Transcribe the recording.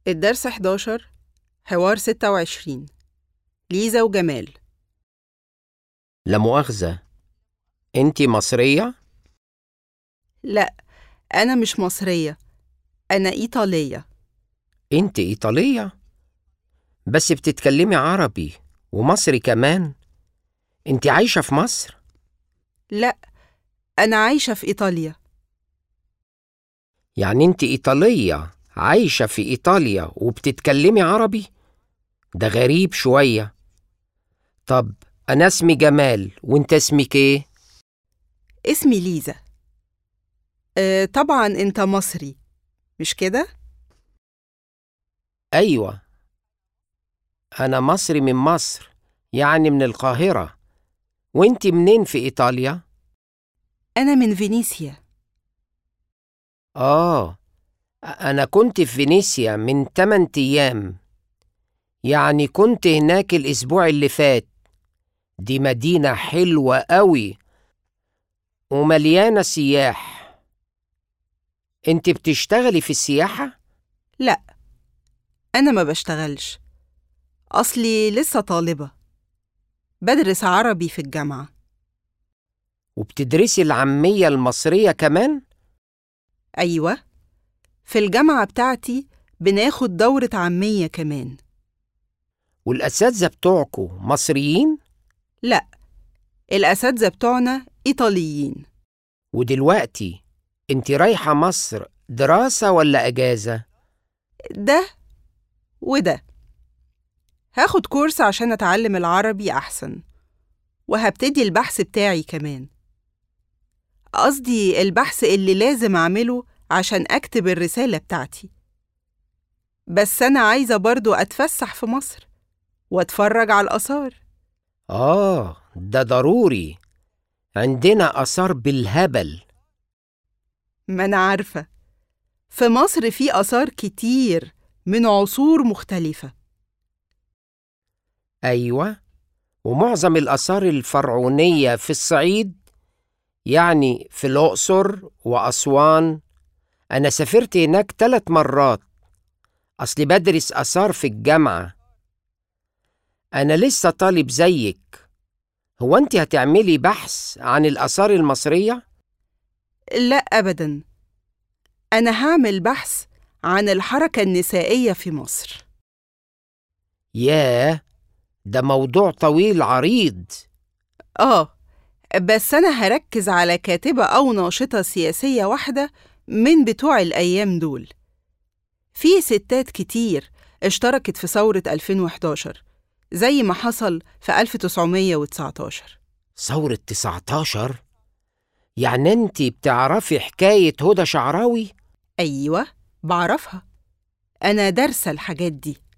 الدرس 11 حوار 26 ليزا وجمال لا مؤاخذة انتي مصرية؟ لا أنا مش مصرية أنا إيطالية انت ايطالية؟ بس بتتكلمي عربي ومصري كمان انت عايشة في مصر؟ لا أنا عايشة في إيطاليا يعني انت ايطالية عايشة في ايطاليا وبتتكلمي عربي؟ ده غريب شوية طب انا اسمي جمال وانت اسمك ايه؟ اسمي ليزا أه طبعا أنت مصري مش كده؟ ايوه انا مصري من مصر يعني من القاهرة وانت منين في ايطاليا؟ أنا من فينيسيا آه أنا كنت في فينيسيا من 8 أيام يعني كنت هناك الأسبوع اللي فات دي مدينة حلوة أوي ومليانة سياح أنت بتشتغلي في السياحة؟ لا أنا ما بشتغلش أصلي لسه طالبة بدرس عربي في الجامعة وبتدرسي العامية المصرية كمان؟ أيوة في الجامعة بتاعتي بناخد دورة عامية كمان والأساتذة بتوعكوا مصريين؟ لا الأساتذة بتوعنا إيطاليين ودلوقتي أنت رايحة مصر دراسة ولا أجازة؟ ده وده هاخد كورس عشان أتعلم العربي أحسن وهبتدي البحث بتاعي كمان قصدي البحث اللي لازم أعمله عشان أكتب الرسالة بتاعتي بس أنا عايزة برضو أتفسح في مصر وأتفرج على الآثار آه ده ضروري عندنا آثار بالهبل ما أنا عارفة في مصر في آثار كتير من عصور مختلفة أيوة ومعظم الآثار الفرعونية في الصعيد يعني في الأقصر وأسوان أنا سافرت هناك ثلاث مرات أصلي بدرس آثار في الجامعة أنا لسه طالب زيك هو أنت هتعملي بحث عن الآثار المصرية؟ لا أبدا أنا هعمل بحث عن الحركة النسائية في مصر ياه ده موضوع طويل عريض آه بس أنا هركز على كاتبة أو ناشطة سياسية واحدة من بتوع الأيام دول في ستات كتير اشتركت في ثورة 2011 زي ما حصل في 1919 ثورة 19 يعني أنت بتعرفي حكاية هدى شعراوي؟ أيوة بعرفها أنا دارسة الحاجات دي